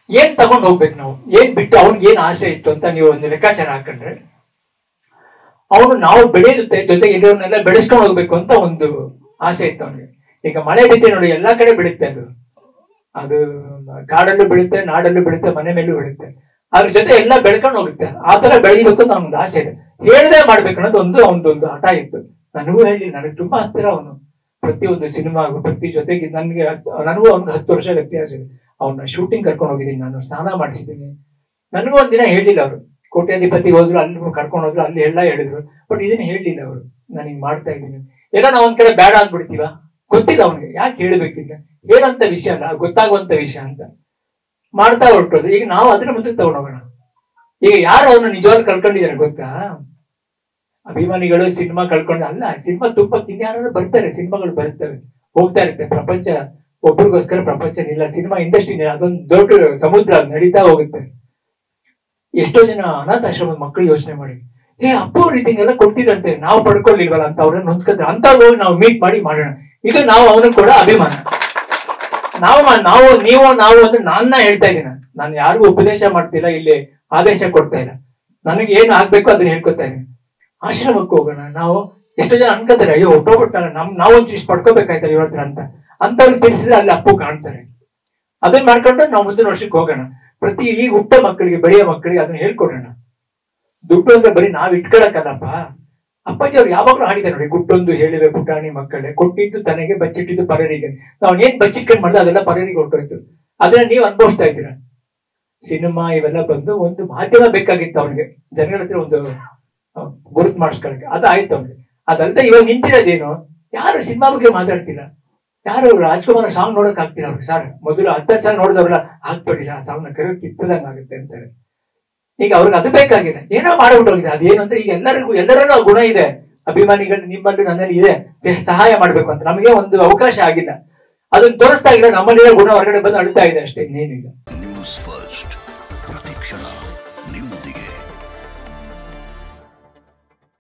ಏನ್ ತಗೊಂಡ್ ಹೋಗ್ಬೇಕು ನಾವು ಏನ್ ಬಿಟ್ಟು ಅವ್ನಿಗೆ ಏನ್ ಆಸೆ ಇತ್ತು ಅಂತ ನೀವು ಒಂದು ಲೆಕ್ಕಾಚಾರ ಹಾಕೊಂಡ್ರೆ ಅವನು ನಾವು ಬೆಳೆಯ ಜೊತೆ ಜೊತೆಗೆ ಇರೋರ್ನೆಲ್ಲ ಬೆಳೆಸ್ಕೊಂಡು ಹೋಗ್ಬೇಕು ಅಂತ ಒಂದು ಆಸೆ ಇತ್ತು ಅವನಿಗೆ ಈಗ ಮಳೆ ಬಿದ್ದೆ ನೋಡಿ ಎಲ್ಲಾ ಕಡೆ ಬೆಳುತ್ತೆ ಅದು ಅದು ಕಾಡಲ್ಲೂ ಬೆಳುತ್ತೆ ನಾಡಲ್ಲೂ ಬೆಳುತ್ತೆ ಮನೆ ಮೇಲೂ ಬೆಳುತ್ತೆ ಅದ್ರ ಜೊತೆ ಎಲ್ಲ ಬೆಳ್ಕೊಂಡು ಹೋಗುತ್ತೆ ಆ ತರ ಬೆಳಿಬೇಕು ಅಂತ ಅವನೊಂದು ಆಸೆ ಇದೆ ಹೇಳ್ದೆ ಮಾಡ್ಬೇಕು ಅನ್ನೋದು ಒಂದು ಅವನದೊಂದು ಹಠ ಇತ್ತು ನನಗೂ ಹೇಳಿ ನನಗೆ ತುಂಬಾ ಹತ್ತಿರ ಅವನು ಪ್ರತಿಯೊಂದು ಸಿನಿಮಾ ಪ್ರತಿ ಜೊತೆಗೆ ನನಗೆ ನನಗೂ ಅವ್ನಿಗೆ ಹತ್ತು ವರ್ಷ ವ್ಯತ್ಯಾಸ ಇದೆ ಅವನ್ನ ಶೂಟಿಂಗ್ ಕರ್ಕೊಂಡು ಹೋಗಿದ್ದೀನಿ ನಾನು ಸ್ನಾನ ಮಾಡಿಸಿದ್ದೀನಿ ನನಗೂ ಒಂದಿನ ಹೇಳಿಲ್ಲ ಅವರು ಕೋಟ್ಯಾಧಿಪತಿ ಹೋದ್ರು ಅಲ್ಲಿ ಕರ್ಕೊಂಡು ಹೋದ್ರು ಅಲ್ಲಿ ಎಲ್ಲ ಹೇಳಿದ್ರು ಬಟ್ ಇದನ್ನ ಹೇಳಿಲ್ಲ ಅವರು ನಾನು ಹಿಂಗ್ ಮಾಡ್ತಾ ಇದ್ದೀನಿ ಏನೋ ನಾವು ಒಂದ್ ಕಡೆ ಬೇಡ ಅಂದ್ಬಿಡ್ತೀವ ಗೊತ್ತಿಲ್ಲ ಅವನಿಗೆ ಯಾಕೆ ಹೇಳ್ಬೇಕಿಲ್ಲ ಹೇಳಂತ ವಿಷಯ ಅಲ್ಲ ಗೊತ್ತಾಗುವಂತ ವಿಷಯ ಅಂತ ಮಾಡ್ತಾ ಹೊರಟೋದು ಈಗ ನಾವು ಅದನ್ನ ಮುಂದಕ್ಕೆ ತಗೊಂಡೋಗೋಣ ಈಗ ಯಾರು ಅವನ್ನ ನಿಜವಾಗ್ಲೂ ಕಳ್ಕೊಂಡಿದ್ದಾರೆ ಗೊತ್ತಾ ಅಭಿಮಾನಿಗಳು ಸಿನಿಮಾ ಕಳ್ಕೊಂಡು ಅಲ್ಲ ಸಿನಿಮಾ ತುಂಬಕ್ಕೆ ಇನ್ಯಾರು ಬರ್ತಾರೆ ಸಿನಿಮಾಗಳು ಬರ್ತವೆ ಹೋಗ್ತಾ ಇರುತ್ತೆ ಪ್ರಪಂಚ ಒಬ್ರಿಗೋಸ್ಕರ ಪ್ರಪಂಚ ಇಲ್ಲ ಸಿನಿಮಾ ಇಂಡಸ್ಟ್ರಿ ಅದೊಂದು ದೊಡ್ಡ ಸಮುದ್ರ ಅದು ನಡೀತಾ ಹೋಗುತ್ತೆ ಎಷ್ಟೋ ಜನ ಅನಾಥಾಶ್ರಮದ ಮಕ್ಕಳು ಯೋಚನೆ ಮಾಡಿ ಏ ಅಪ್ಪು ರೀತಿಗೆಲ್ಲ ಕೊಡ್ತಿರಂತೆ ನಾವು ಪಡ್ಕೊಳ್ಳಿಲ್ವಲ್ಲ ಅಂತ ಅವ್ರನ್ನ ಹೊಂದ್ಕೊಂಡ್ರೆ ಅಂತ ಹೋಗಿ ನಾವು ಮೀಟ್ ಮಾಡಿ ಮಾಡೋಣ ಇದು ನಾವು ಅವನು ಕೂಡ ಅಭಿಮಾನ ನಾವು ಮಾ- ನಾವು ನೀವು ನಾವು ಅಂದ್ರೆ ನಾನ್ನ ಹೇಳ್ತಾ ಇದ್ದೀನಿ ನಾನು ಯಾರಿಗೂ ಉಪದೇಶ ಮಾಡ್ತಿಲ್ಲ ಇಲ್ಲಿ ಆದೇಶ ಕೊಡ್ತಾ ಇಲ್ಲ ನನಗೆ ಏನ್ ಆಗ್ಬೇಕು ಅದನ್ನ ಹೇಳ್ಕೊತಾ ಇದ್ದೀನಿ ಆಶ್ರಮಕ್ಕೆ ಹೋಗೋಣ ನಾವು ಎಷ್ಟೋ ಜನ ಅನ್ಕೋತಾರೆ ಅಯ್ಯೋ ಒಟ್ಟೋಗ್ಬಿಟ್ಟಾರ ನಮ್ ನಾವು ಒಂಚೂರು ಇಷ್ಟು ಪಡ್ಕೋಬೇಕಾಯ್ತಲ್ಲ ಇವ್ರ ಹತ್ರ ಅಂತ ಅಂತವ್ರಿಗೆ ತಿಳಿಸಿದ್ರೆ ಅಲ್ಲಿ ಅಪ್ಪು ಕಾಣ್ತಾರೆ ಅದನ್ನ ಮಾಡ್ಕೊಂಡು ನಾವು ಮುಂದಿನ ವರ್ಷಕ್ಕೆ ಹೋಗೋಣ ಪ್ರತಿ ಈ ಹುಟ್ಟ ಮಕ್ಕಳಿಗೆ ಬೆಳೆಯೋ ಮಕ್ಕಳಿಗೆ ಅದನ್ನ ಹೇಳ್ಕೊಡೋಣ ದುಡ್ಡು ಅಂದ್ರೆ ಬರೀ ನಾವ್ ಇಟ್ಕೊಳಕ್ಕಲ್ಲಪ್ಪ ಅಪ್ಪಾಜಿ ಅವ್ರು ಯಾವಾಗ್ಲೂ ಹಾಡಿದ್ದಾರೆ ನೋಡಿ ಗುಟ್ಟೊಂದು ಹೇಳಿವೆ ಪುಟಾಣಿ ಮಕ್ಕಳೇ ಕೊಟ್ಟಿದ್ದು ತನಗೆ ಬಚ್ಚಿಟ್ಟಿದ್ದು ಪರರಿಗೆ ನಾವು ಏನ್ ಬಚ್ಚಿಟ್ಕೊಂಡು ಮಾಡಿದ್ರೆ ಅದೆಲ್ಲ ಪರರಿಗೆ ಹೊರಟೋಯ್ತು ಅದನ್ನ ನೀವು ಅನುಭವಿಸ್ತಾ ಇದ್ದೀರಾ ಸಿನಿಮಾ ಇವೆಲ್ಲ ಬಂದು ಒಂದು ಮಾಧ್ಯಮ ಬೇಕಾಗಿತ್ತು ಅವ್ನಿಗೆ ಜನಗಳ ಹತ್ರ ಒಂದು ಆ, ಗುರುತು ಮಾಡಿಸ್ಕೊಳಕ್ಕೆ ಅದಾಯ್ತು ಅವ್ನಿಗೆ ಅದಲ್ಲದೆ ಇವಾಗ ನಿಂತಿರೋದೇನು ಯಾರು ಸಿನಿಮಾ ಬಗ್ಗೆ ಮಾತಾಡ್ತಿಲ್ಲ ಯಾರು ರಾಜ್ಕುಮಾರ್ ಸಾಂಗ್ ನೋಡಕ್ ಆಗ್ತಿಲ್ಲ ಅವ್ರಿಗೆ ಸರ್ ಮೊದಲು ಹತ್ತ ಸಾಂಗ್ ನೋಡಿದವ್ರಲ್ಲ ಹಾಕ್ಬೇಡಿ ಆ ಸಾಂಗ್ ನ ಕರೆ ಕಿತ್ತದಂಗ ಆಗುತ್ತೆ ಅಂತಾರೆ ಈಗ ಅವ್ರಿಗೆ ಅದು ಬೇಕಾಗಿದೆ ಏನೋ ಮಾಡ್ಬಿಟ್ಟು ಹೋಗಿದೆ ಅದೇನು ಅಂದ್ರೆ ಈಗ ಎಲ್ಲರಿಗೂ ಎಲ್ಲರಲ್ಲೂ ಆ ಗುಣ ಇದೆ ಅಭಿಮಾನಿಗಳು ನಿಮ್ಮಲ್ಲಿ ನನ್ನಲ್ಲಿ ಇದೆ ಸಹ- ಸಹಾಯ ಮಾಡ್ಬೇಕು ಅಂತ ನಮಗೆ ಒಂದು ಅವಕಾಶ ಆಗಿಲ್ಲ ಅದನ್ನ ತೋರಿಸ್ತಾ ಇಲ್ಲ ನಮ್ಮಲ್ಲಿರೋ ಗುಣ ಹೊರಗಡೆ ಬಂದು ಅಳ್ತಾ ಇದೆ ಅಷ್ಟೇ ಇನ್ನೇನಿಲ್ಲ ನ್ಯೂಸ್ ಫಸ್ಟ್ ಪ್ರತಿಕ್ಷಣ ನಿಮ್ಮೊಂದಿಗೆ